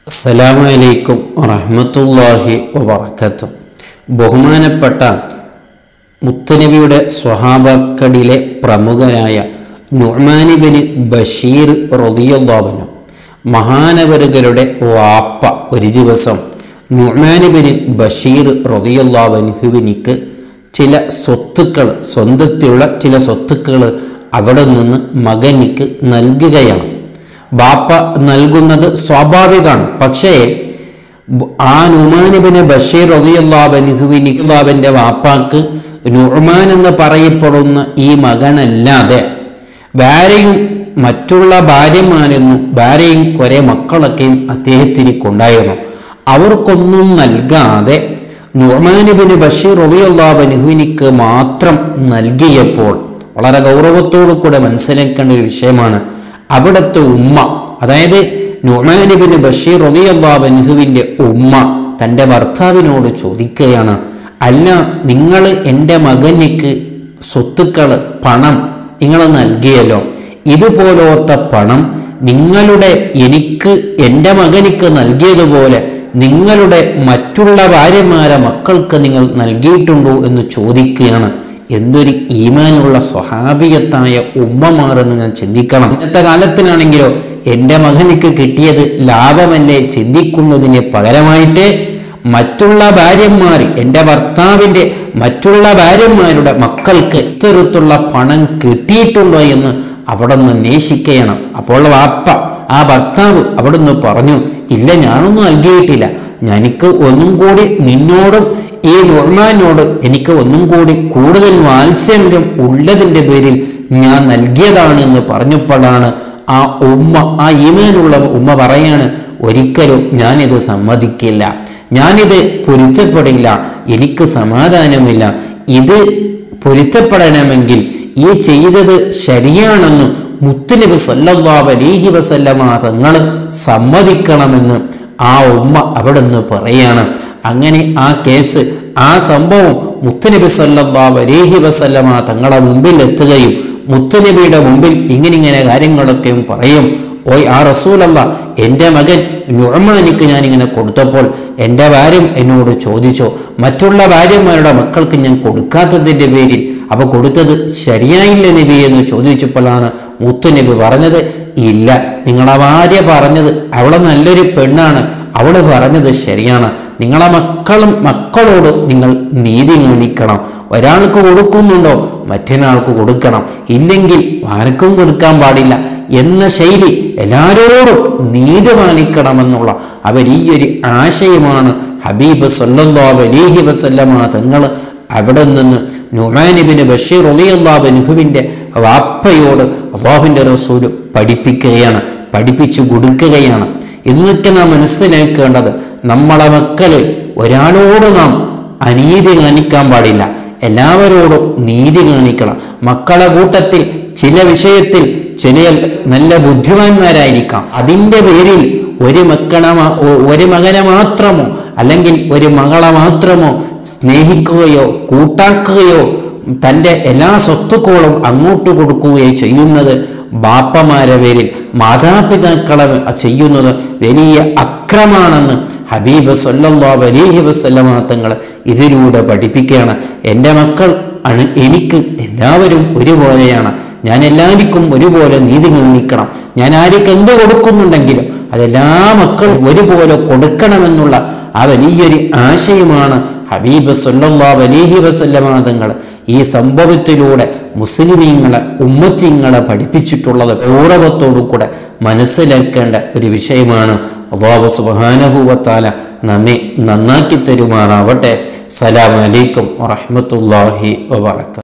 അസ്സലാമു അലൈക്കും വറഹ്മത്തുള്ളാഹി വബറകാത്തു ബഹുമാനപ്പെട്ട മുത്തനബിയുടെ സ്വഹാബക്കടിലെ പ്രമുഖനായ നുഅ്മാനിബിന് ബഷീർ റളിയല്ലാഹു മഹാനവരുകളുടെ വാപ്പ ഒരു ദിവസം നുഅ്മാനിബിന് ബഷീർ റളിയല്ലാഹുവിനിക്ക് ചില സ്വത്തുക്കൾ സ്വന്തത്തിലുള്ള ചില സ്വത്തുക്കൾ അവിടെ നിന്ന് മകനിക്ക് നൽകുകയാണ് ബാപ്പ നൽകുന്നത് സ്വാഭാവികമാണ് പക്ഷേ ബ- ആ നുമാനിബിന് ബഷീർ റതിയുള്ളാബനുഹുവിനിക്കുള്ളാബിൻ്റെ വാപ്പാക്ക് നുഹ്മാൻ എന്ന് പറയപ്പെടുന്ന ഈ മകനല്ലാതെ ഭാര്യയും മറ്റുള്ള ഭാര്യമാരെന്നും ഭാര്യയും കുറെ മക്കളൊക്കെയും അദ്ദേഹത്തിനിക്കുണ്ടായിരുന്നു അവർക്കൊന്നും നൽകാതെ നുഹ്മാനിബിന് ബഷീർ റതിയുള്ളാബനുഹുവിനിക്ക് മാത്രം നൽകിയപ്പോൾ വളരെ ഗൗരവത്തോടു കൂടെ മനസ്സിലാക്കേണ്ട ഒരു വിഷയമാണ് അവിടുത്തെ ഉമ്മ അതായത് നുമാനിബിന് ബഷീർ റതിയല്ലാബൻഹുവിൻ്റെ ഉമ്മ തൻ്റെ ഭർത്താവിനോട് ചോദിക്കുകയാണ് അല്ല നിങ്ങൾ എൻ്റെ മകനിക്ക് സ്വത്തുക്കൾ പണം നിങ്ങൾ നൽകിയല്ലോ ഇതുപോലത്തെ പണം നിങ്ങളുടെ എനിക്ക് എൻ്റെ മകനിക്ക് നൽകിയതുപോലെ നിങ്ങളുടെ മറ്റുള്ള ഭാര്യമാരെ മക്കൾക്ക് നിങ്ങൾ നൽകിയിട്ടുണ്ടോ എന്ന് ചോദിക്കുകയാണ് എന്തൊരു ഈമാനുള്ള സ്വഹാബിയത്തായ ഉമ്മമാരെന്ന് ഞാൻ ചിന്തിക്കണം ഇന്നത്തെ കാലത്തിനാണെങ്കിലോ എൻ്റെ മകനിക്ക് കിട്ടിയത് ലാഭമല്ലേ ചിന്തിക്കുന്നതിന് പകരമായിട്ട് മറ്റുള്ള ഭാര്യന്മാർ എൻ്റെ ഭർത്താവിൻ്റെ മറ്റുള്ള ഭാര്യന്മാരുടെ മക്കൾക്ക് ഇത്തരത്തുള്ള പണം കിട്ടിയിട്ടുണ്ടോ എന്ന് അവിടെ നിന്ന് അന്വേഷിക്കുകയാണ് അപ്പോൾ വാപ്പ ആ ഭർത്താവ് അവിടുന്ന് പറഞ്ഞു ഇല്ല ഞാനൊന്നും നൽകിയിട്ടില്ല എനിക്ക് ഒന്നും കൂടി നിന്നോടും ഈ നുർമാനോട് എനിക്ക് ഒന്നും കൂടി കൂടുതൽ വാത്സല്യം ഉള്ളതിൻ്റെ പേരിൽ ഞാൻ നൽകിയതാണ് എന്ന് പറഞ്ഞപ്പോഴാണ് ആ ഉമ്മ ആ ഈമേനുള്ള ഉമ്മ പറയാണ് ഒരിക്കലും ഞാനിത് സമ്മതിക്കില്ല ഞാനിത് പൊരുത്തപ്പെടില്ല എനിക്ക് സമാധാനമില്ല ഇത് പൊരുത്തപ്പെടണമെങ്കിൽ ഈ ചെയ്തത് ശരിയാണെന്ന് മുത്തുനബി സല്ലല്ലാഹു അലൈഹി വസല്ലമ തങ്ങൾ സമ്മതിക്കണമെന്ന് ആ ഉമ്മ അവിടെ നിന്ന് പറയാണ് അങ്ങനെ ആ കേസ് ആ സംഭവം മുത്തുനബി സല്ലല്ലാഹു അലൈഹി വസല്ലമ തങ്ങളെ മുമ്പിൽ എത്തുകയും മുത്തുനബിയുടെ മുമ്പിൽ ഇങ്ങനെ ഇങ്ങനെ കാര്യങ്ങളൊക്കെയും പറയും ഓയ് ആ റസൂലല്ല എൻ്റെ മകൻ നുഴമാനിക്ക് ഞാൻ ഇങ്ങനെ കൊടുത്തപ്പോൾ എൻ്റെ ഭാര്യ എന്നോട് ചോദിച്ചോ മറ്റുള്ള ഭാര്യമാരുടെ മക്കൾക്ക് ഞാൻ കൊടുക്കാത്തതിൻ്റെ പേരിൽ അപ്പൊ കൊടുത്തത് ശരിയായില്ല നബി എന്ന് ചോദിച്ചപ്പോഴാണ് മുത്തുനബി പറഞ്ഞത് ഇല്ല നിങ്ങളെ ഭാര്യ പറഞ്ഞത് അവളെ നല്ലൊരു പെണ്ണാണ് അവള് പറഞ്ഞത് ശരിയാണ് നിങ്ങളെ മക്കളും മക്കളോട് നിങ്ങൾ നീതി കാണിക്കണം ഒരാൾക്ക് കൊടുക്കുന്നുണ്ടോ മറ്റൊരാൾക്ക് കൊടുക്കണം ഇല്ലെങ്കിൽ ആർക്കും കൊടുക്കാൻ പാടില്ല എന്ന ശൈലി എല്ലാരോടും നീതി കാണിക്കണമെന്നുള്ള ആ വലിയൊരു ആശയമാണ് ഹബീബ് സല്ലല്ലാഹു അലൈഹി വസല്ലമ തങ്ങൾ അവിടെ നിന്ന് നുമാനിബിന് ബഷീർ ഉലിയല്ലാബുനുഹുവിൻ്റെ വാപ്പയോട് അള്ളാഹുവിൻ്റെ റസൂല് പഠിപ്പിക്കുകയാണ് പഠിപ്പിച്ചു കൊടുക്കുകയാണ് ഇന്നൊക്കെ നാം മനസ്സിലാക്കേണ്ടത് നമ്മളെ മക്കള് ഒരാളോട് നാം അനീതി കാണിക്കാൻ പാടില്ല എല്ലാവരോടും നീതി കാണിക്കണം മക്കളെ കൂട്ടത്തിൽ ചില വിഷയത്തിൽ ചില നല്ല ബുദ്ധിമാന്മാരായിരിക്കാം അതിൻ്റെ പേരിൽ ഒരു മക്കളെ മാ- ഒ- ഒരു മകനെ മാത്രമോ അല്ലെങ്കിൽ ഒരു മകളെ മാത്രമോ സ്നേഹിക്കുകയോ കൂട്ടാക്കുകയോ തൻ്റെ എല്ലാ സ്വത്തുക്കളും അങ്ങോട്ട് കൊടുക്കുകയോ ചെയ്യുന്നത് ബാപ്പമാരെ പേരിൽ മാതാപിതാക്കളെ ചെയ്യുന്നത് വലിയ അക്രമാണെന്ന് ഹബീബ് സല്ലല്ലാഹു അലൈഹി വസല്ലമ തങ്ങൾ ഇതിലൂടെ പഠിപ്പിക്കുകയാണ് എൻ്റെ മക്കൾ ആണ് എനിക്ക് എല്ലാവരും ഒരുപോലെയാണ് ഞാൻ എല്ലാവർക്കും ഒരുപോലെ നീതി കാണിക്കണം ഞാൻ ആർക്ക് എന്ത് കൊടുക്കുന്നുണ്ടെങ്കിലും അതെല്ലാ മക്കളും ഒരുപോലെ കൊടുക്കണമെന്നുള്ള ആ വലിയൊരു ആശയമാണ് ഹബീബ് സല്ലല്ലാഹു അലൈഹി വസല്ലമ തങ്ങൾ ഈ സംഭവത്തിലൂടെ മുസ്ലിമീങ്ങളെ ഉമ്മത്തിങ്ങളെ പഠിപ്പിച്ചിട്ടുള്ളത് ഗൗരവത്തോടു കൂടെ മനസ്സിലാക്കേണ്ട ഒരു വിഷയമാണ് അള്ളാഹു സുബ്ഹാനഹു നമ്മെ നന്നാക്കി തരുമാറാവട്ടെ സലാം അലൈക്കും വറഹ്മത്തുള്ളാഹി വബറകാതുഹു